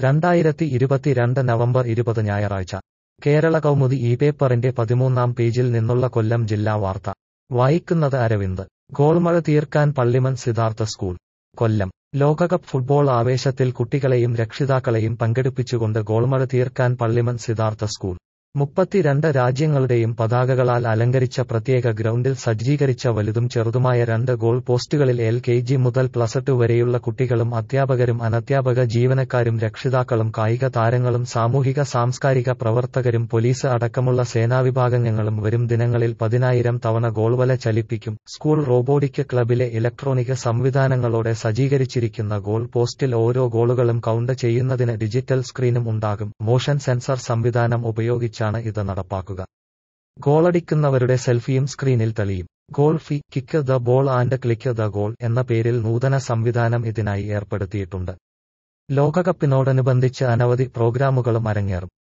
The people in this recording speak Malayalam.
രണ്ടായിരത്തി ഇരുപത്തിരണ്ട് നവംബർ ഇരുപത് ഞായറാഴ്ച കേരള കൗമുദി ഈ പേപ്പറിന്റെ പതിമൂന്നാം പേജിൽ നിന്നുള്ള കൊല്ലം ജില്ലാ വാർത്ത വായിക്കുന്നത് അരവിന്ദ് ഗോൾമഴ തീർക്കാൻ പള്ളിമൺ സിദ്ധാർത്ഥ സ്കൂൾ കൊല്ലം ലോകകപ്പ് ഫുട്ബോൾ ആവേശത്തിൽ കുട്ടികളെയും രക്ഷിതാക്കളെയും പങ്കെടുപ്പിച്ചുകൊണ്ട് ഗോൾമഴ തീർക്കാൻ പള്ളിമൺ സിദ്ധാർത്ഥ സ്കൂൾ മുപ്പത്തിരണ്ട് രാജ്യങ്ങളുടെയും പതാകകളാൽ അലങ്കരിച്ച പ്രത്യേക ഗ്രൗണ്ടിൽ സജ്ജീകരിച്ച വലുതും ചെറുതുമായ രണ്ട് ഗോൾ പോസ്റ്റുകളിൽ എൽ കെ ജി മുതൽ പ്ലസ് ടു വരെയുള്ള കുട്ടികളും അധ്യാപകരും അനധ്യാപക ജീവനക്കാരും രക്ഷിതാക്കളും കായിക താരങ്ങളും സാമൂഹിക സാംസ്കാരിക പ്രവർത്തകരും പോലീസ് അടക്കമുള്ള സേനാവിഭാഗങ്ങളും വരും ദിനങ്ങളിൽ പതിനായിരം തവണ ഗോൾവല ചലിപ്പിക്കും സ്കൂൾ റോബോട്ടിക് ക്ലബിലെ ഇലക്ട്രോണിക് സംവിധാനങ്ങളോടെ സജ്ജീകരിച്ചിരിക്കുന്ന ഗോൾ പോസ്റ്റിൽ ഓരോ ഗോളുകളും കൗണ്ട് ചെയ്യുന്നതിന് ഡിജിറ്റൽ സ്ക്രീനും ഉണ്ടാകും മോഷൻ സെൻസർ സംവിധാനം ഉപയോഗിച്ചാണ് ഇത് നടപ്പാക്കുക ഗോളടിക്കുന്നവരുടെ സെൽഫിയും സ്ക്രീനിൽ തെളിയും ഗോൾ ഫി kick the ball and click the goal എന്ന പേരിൽ നൂതന സംവിധാനം ഇതിനായി ഏർപ്പെടുത്തിയിട്ടുണ്ട് ലോകകപ്പിനോടനുബന്ധിച്ച് അനവധി പ്രോഗ്രാമുകളും അരങ്ങേറും